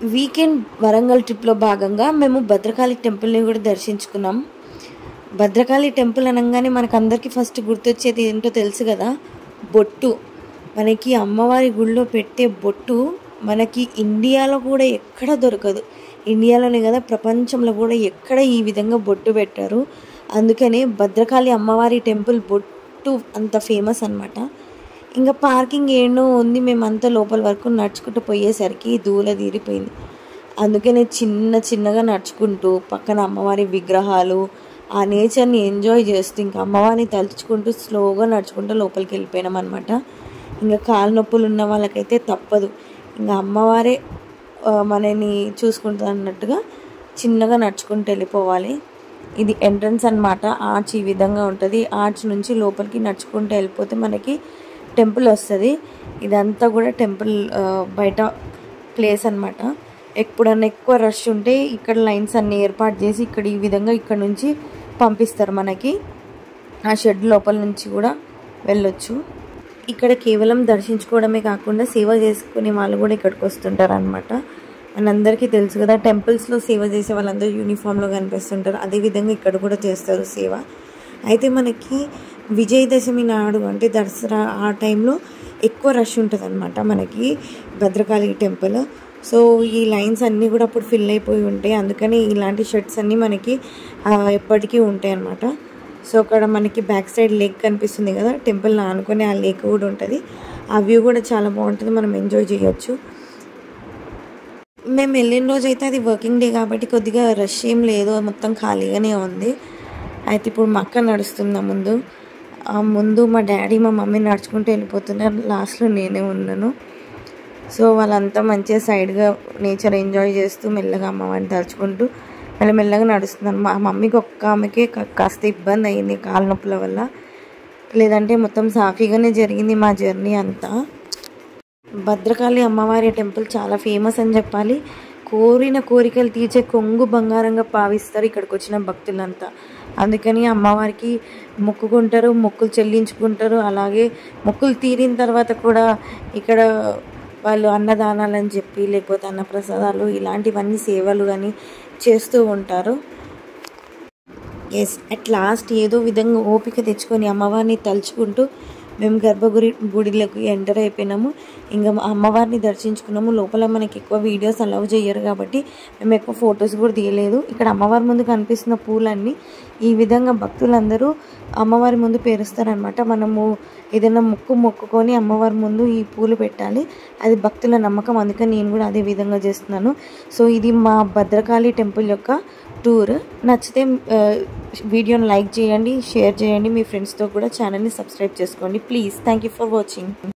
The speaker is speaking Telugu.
వీకెండ్ వరంగల్ ట్రిప్లో భాగంగా మేము భద్రకాళి టెంపుల్ని కూడా దర్శించుకున్నాం భద్రకాళి టెంపుల్ అనగానే మనకు అందరికీ ఫస్ట్ గుర్తొచ్చేది ఏంటో తెలుసు కదా బొట్టు మనకి అమ్మవారి గుళ్ళో పెట్టే బొట్టు మనకి ఇండియాలో కూడా ఎక్కడ దొరకదు ఇండియాలోనే కదా ప్రపంచంలో కూడా ఎక్కడ ఈ విధంగా బొట్టు పెట్టారు అందుకనే భద్రకాళి అమ్మవారి టెంపుల్ బొట్టు అంత ఫేమస్ అనమాట ఇంకా పార్కింగ్ ఏంటో ఉంది మేమంతా లోపల వరకు నడుచుకుంటూ పోయేసరికి దూల తీరిపోయింది అందుకనే చిన్న చిన్నగా నడుచుకుంటూ పక్కన అమ్మవారి విగ్రహాలు ఆ నేచర్ని ఎంజాయ్ చేస్తూ ఇంకా అమ్మవారిని తలుచుకుంటూ స్లోగా నడుచుకుంటూ లోపలికి వెళ్ళిపోయినాం అనమాట ఇంకా కాలు నొప్పులు ఉన్న వాళ్ళకైతే తప్పదు ఇంకా అమ్మవారే ఆ, మనని చూసుకుంటుంది అన్నట్టుగా చిన్నగా నడుచుకుంటూ వెళ్ళిపోవాలి ఇది ఎంట్రన్స్ అన్నమాట ఆర్చ్ ఈ విధంగా ఉంటుంది ఆర్చ్ నుంచి లోపలికి నడుచుకుంటూ వెళ్ళిపోతే మనకి టెంపుల్ వస్తుంది ఇదంతా కూడా టెంపుల్ ఆ, బయట ప్లేస్ అన్నమాట ఎప్పుడన్నా ఎక్కువ రష్ ఉంటే ఇక్కడ లైన్స్ అన్ని ఏర్పాటు చేసి ఇక్కడ ఈ విధంగా ఇక్కడ నుంచి పంపిస్తారు మనకి ఆ షెడ్ లోపల నుంచి కూడా వెళ్ళొచ్చు ఇక్కడ కేవలం దర్శించుకోవడమే కాకుండా సేవ చేసుకునే వాళ్ళు కూడా ఇక్కడికి వస్తుంటారు అనమాట మనందరికీ తెలుసు కదా టెంపుల్స్లో సేవ చేసే వాళ్ళందరూ యూనిఫామ్లో కనిపిస్తుంటారు అదేవిధంగా ఇక్కడ కూడా చేస్తారు సేవ అయితే మనకి విజయదశమి నాడు అంటే దసరా ఆ టైంలో ఎక్కువ రష్ ఉంటుంది అనమాట మనకి భద్రకాళి టెంపుల్ సో ఈ లైన్స్ అన్నీ కూడా అప్పుడు ఫిల్ అయిపోయి ఉంటాయి అందుకని ఇలాంటి షర్ట్స్ అన్నీ మనకి ఆ, ఎప్పటికీ ఉంటాయి అన్నమాట సో అక్కడ మనకి బ్యాక్ సైడ్ లేక్ కనిపిస్తుంది కదా టెంపుల్ ఆనుకొని ఆ లేక్ కూడా ఉంటుంది ఆ వ్యూ కూడా చాలా బాగుంటుంది మనం ఎంజాయ్ చేయొచ్చు మేము వెళ్ళిన రోజు అయితే అది వర్కింగ్ డే కాబట్టి కొద్దిగా రష్ ఏం లేదు మొత్తం ఖాళీగానే ఉంది అయితే ఇప్పుడు మా అక్క నడుస్తుందా ముందు ఆ ముందు మా డాడీ మా మమ్మీ నడుచుకుంటూ వెళ్ళిపోతున్నారు లాస్ట్లో నేనే ఉన్నాను సో వాళ్ళంతా మంచిగా సైడ్గా నేచర్ ఎంజాయ్ చేస్తూ మెల్లగా అమ్మవారిని తలుచుకుంటూ మెల్ల మెల్లగా నడుస్తున్నారు మా మమ్మీకి ఒక్క ఆమెకే కా- కాస్త ఇబ్బంది అయింది కాళ్ళ నొప్పుల వల్ల లేదంటే మొత్తం సాఫీగానే జరిగింది మా జర్నీ అంతా భద్రకాళి అమ్మవారి టెంపుల్ చాలా ఫేమస్ అని చెప్పాలి కోరిన కోరికలు తీర్చే కొంగు బంగారంగా భావిస్తారు ఇక్కడికి వచ్చిన భక్తులంతా అందుకని అమ్మవారికి మొక్కుకుంటారు మొక్కులు చెల్లించుకుంటారు అలాగే మొక్కులు తీరిన తర్వాత కూడా ఇక్కడ వాళ్ళు అన్నదానాలని చెప్పి లేకపోతే అన్నప్రసాదాలు ఇలాంటివన్నీ సేవలు కానీ చేస్తూ ఉంటారు ఎస్ అట్ లాస్ట్ ఏదో విధంగా ఓపిక తెచ్చుకొని అమ్మవారిని తలుచుకుంటూ మేము గర్భగుడి గుడిలోకి ఎంటర్ అయిపోయినాము ఇంకా మా అమ్మవారిని దర్శించుకున్నాము లోపల మనకి ఎక్కువ వీడియోస్ అలౌ చేయరు కాబట్టి మేము ఎక్కువ ఫొటోస్ కూడా తీయలేదు ఇక్కడ అమ్మవారి ముందు కనిపిస్తున్న పూలన్నీ ఈ విధంగా భక్తులందరూ అమ్మవారి ముందు పేరుస్తారనమాట మనము ఏదైనా మొక్కు మొక్కుకొని అమ్మవారి ముందు ఈ పూలు పెట్టాలి అది భక్తుల నమ్మకం అందుకని నేను కూడా అదే విధంగా చేస్తున్నాను సో ఇది మా భద్రకాళి టెంపుల్ యొక్క టూర్ నచ్చితే ఆ, వీడియోని లైక్ చేయండి షేర్ చేయండి మీ ఫ్రెండ్స్తో కూడా ఛానల్ని సబ్స్క్రైబ్ చేసుకోండి please thank you for watching